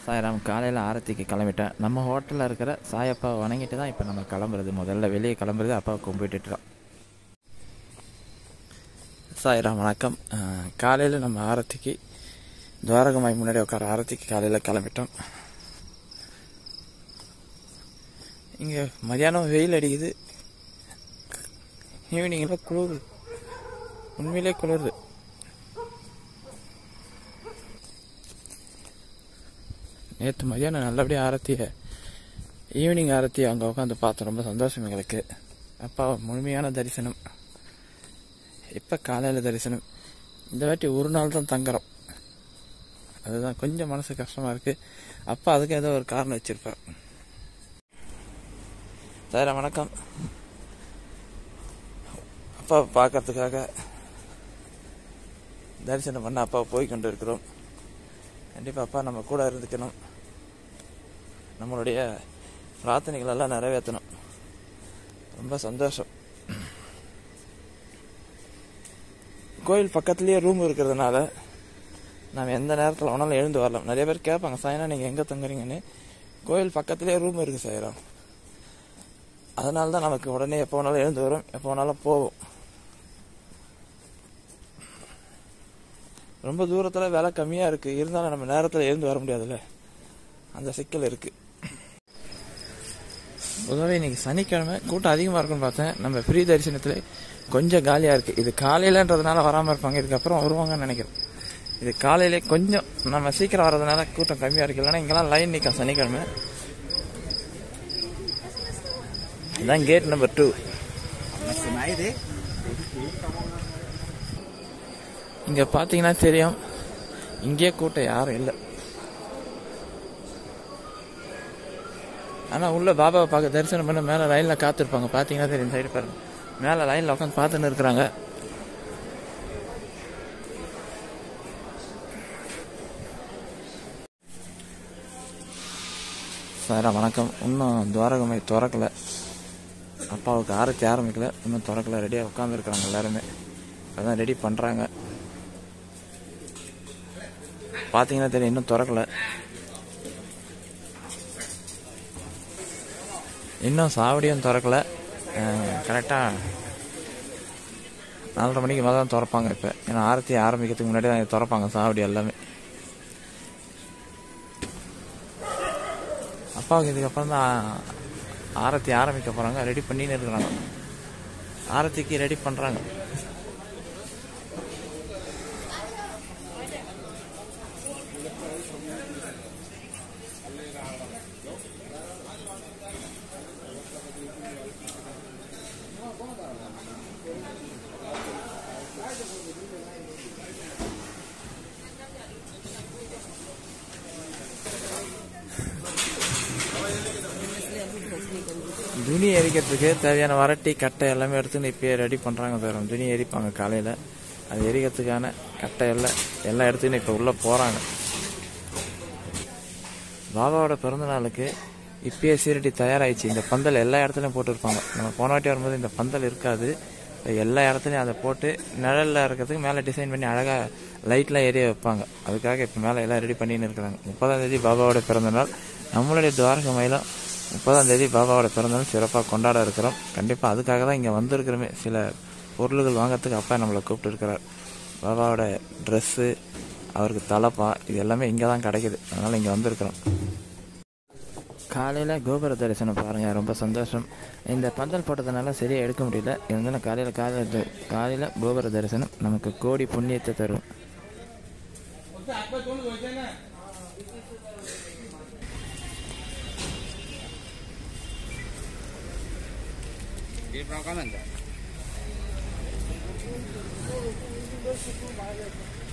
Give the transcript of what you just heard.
சாயராம் காலையில் ஆரத்திக்கு கிளம்பிட்டேன் நம்ம ஹோட்டலில் இருக்கிற சாயப்பாவை வணங்கிட்டு தான் இப்போ நம்ம கிளம்புறது முதல்ல வெளியே கிளம்புறது அப்பாவை கும்பிட்டுட்டோம் சாயராம் வணக்கம் காலையில் நம்ம ஆரத்திக்கு துவாரகமாய் முன்னாடி உட்கார ஆரத்திக்கு காலையில் கிளம்பிட்டோம் இங்கே மதியானம் வெயில் அடிக்குது ஈவினிங்கில் குளிருது உண்மையிலே குளிருது நேற்று மதியானம் நல்லபடியாக ஆரத்தியை ஈவினிங் ஆரத்தி அங்கே உட்காந்து பார்த்தோம் ரொம்ப சந்தோஷம் எங்களுக்கு அப்பா முழுமையான தரிசனம் இப்போ காலையில் தரிசனம் இந்த வாட்டி ஒரு நாள் தான் தங்குறோம் அதுதான் கொஞ்சம் மனசு கஷ்டமாக இருக்குது அப்பா அதுக்கு ஏதோ ஒரு காரணம் வச்சுருப்பார் சார் வணக்கம் அப்பா பார்க்கறதுக்காக தரிசனம் பண்ண அப்பாவை போய் கொண்டு இருக்கிறோம் கண்டிப்பாக அப்பா நம்ம கூட இருந்துக்கணும் நம்மளுடைய பிரார்த்தனைகள் எல்லாம் நிறைவேற்றணும் ரொம்ப சந்தோஷம் கோயில் பக்கத்துலேயே ரூம் இருக்கிறதுனால நம்ம எந்த நேரத்தில் வேணாலும் எழுந்து வரலாம் நிறைய பேர் கேட்பாங்க சாயனா நீங்கள் எங்கே தங்குறீங்கன்னு கோயில் பக்கத்துலேயே ரூம் இருக்குது சாயிரம் அதனால தான் நமக்கு உடனே எப்போ வேணாலும் எழுந்து வரும் எப்போ வேணாலும் போகும் ரொம்ப தூரத்தில் விலை கம்மியாக இருக்குது இருந்தாலும் நம்ம நேரத்தில் எழுந்து வர முடியாதுல்ல அந்த சிக்கல் இருக்குது பொதுவாகவே இன்னைக்கு சனிக்கிழமை கூட்டம் அதிகமாக இருக்குன்னு பார்த்தேன் நம்ம ஃப்ரீ தரிசனத்தில் கொஞ்சம் காலியாக இருக்குது இது காலையிலன்றதுனால வராமல் இருப்பாங்க இதுக்கப்புறம் வருவாங்கன்னு நினைக்கிறேன் இது காலையிலே கொஞ்சம் நம்ம சீக்கிரம் வர்றதுனால கூட்டம் கம்மியாக இருக்கு இல்லைன்னா இங்கெல்லாம் லைன் நிற்கும் சனிக்கிழமை இதான் கேட் நம்பர் டூ இங்க பாத்தீங்கன்னா தெரியும் இங்கே கூட்டம் யாரும் இல்லை ஆனா உள்ள பாபாவை பார்க்க தரிசனம் பண்ண மேல லைன்ல காத்திருப்பாங்க பாத்தீங்கன்னா தெரியும் சைடு பாருங்க மேல லைன்ல உட்காந்து பார்த்துன்னு இருக்கிறாங்க சாரா வணக்கம் இன்னும் துவாரகமை திறக்கல அப்பாவுக்கு ஆரத்தி ஆரம்பிக்கல இன்னும் திறக்கல ரெடியாக உட்காந்துருக்குறாங்க எல்லாருமே அதான் ரெடி பண்ணுறாங்க பார்த்தீங்கன்னா தெரியும் இன்னும் திறக்கல இன்னும் சாவடியும் திறக்கல கரெக்டாக நாலரை மணிக்கு மேலே தான் திறப்பாங்க இப்போ ஏன்னா ஆரத்தி ஆரம்பிக்கிறதுக்கு முன்னாடி தான் திறப்பாங்க சாவடி எல்லாமே அப்பாவுக்கு இதுக்கப்புறம் தான் ஆரத்தி ஆரம்பிக்க போகிறாங்க ரெடி பண்ணின்னு இருக்கிறாங்க ஆரத்திக்கு ரெடி பண்ணுறாங்க துணி எரிக்கிறதுக்கு தேவையான வரட்டி கட்டை எல்லாமே எடுத்துன்னு இப்பயே ரெடி பண்ணுறாங்க சார் துணி எரிப்பாங்க காலையில் அது எரிக்கிறதுக்கான கட்டை எல்லாம் எல்லாம் எடுத்துன்னு இப்போ உள்ளே போகிறாங்க பாபாவோட பிறந்த நாளுக்கு இப்பயே சீரடி தயாராகிடுச்சு இந்த பந்தல் எல்லா இடத்துலையும் போட்டிருப்பாங்க நம்ம போன வாட்டி வரும்போது இந்த பந்தல் இருக்காது எல்லா இடத்துலையும் அதை போட்டு நிழலில் இருக்கிறதுக்கு மேலே டிசைன் பண்ணி அழகாக லைட்லாம் எரிய வைப்பாங்க அதுக்காக இப்போ மேலே எல்லாம் ரெடி பண்ணின்னு இருக்கிறாங்க முப்பதாம் தேதி பாபாவோட பிறந்த நாள் நம்மளுடைய துவாரக மயிலம் முப்பதாம் தேதி பாபாவோட பிறந்தநாள் சிறப்பாக கொண்டாட இருக்கிறோம் கண்டிப்பாக அதுக்காக தான் இங்கே வந்திருக்கிறோமே சில பொருள்கள் வாங்கிறதுக்கு அப்பா நம்மளை கூப்பிட்டு இருக்கிறார் பாபாவோட ட்ரெஸ்ஸு அவருக்கு தலைப்பா இது எல்லாமே இங்கே தான் கிடைக்குது அதனால் இங்கே வந்திருக்கிறோம் காலையில் கோபுர தரிசனம் பாருங்கள் ரொம்ப சந்தோஷம் இந்த பந்தல் போட்டதுனால சரியாக எடுக்க முடியல இருந்தாலும் காலையில் காலையில் காலையில் கோபுர தரிசனம் நமக்கு கோடி புண்ணியத்தை தரும் Di belakang kan?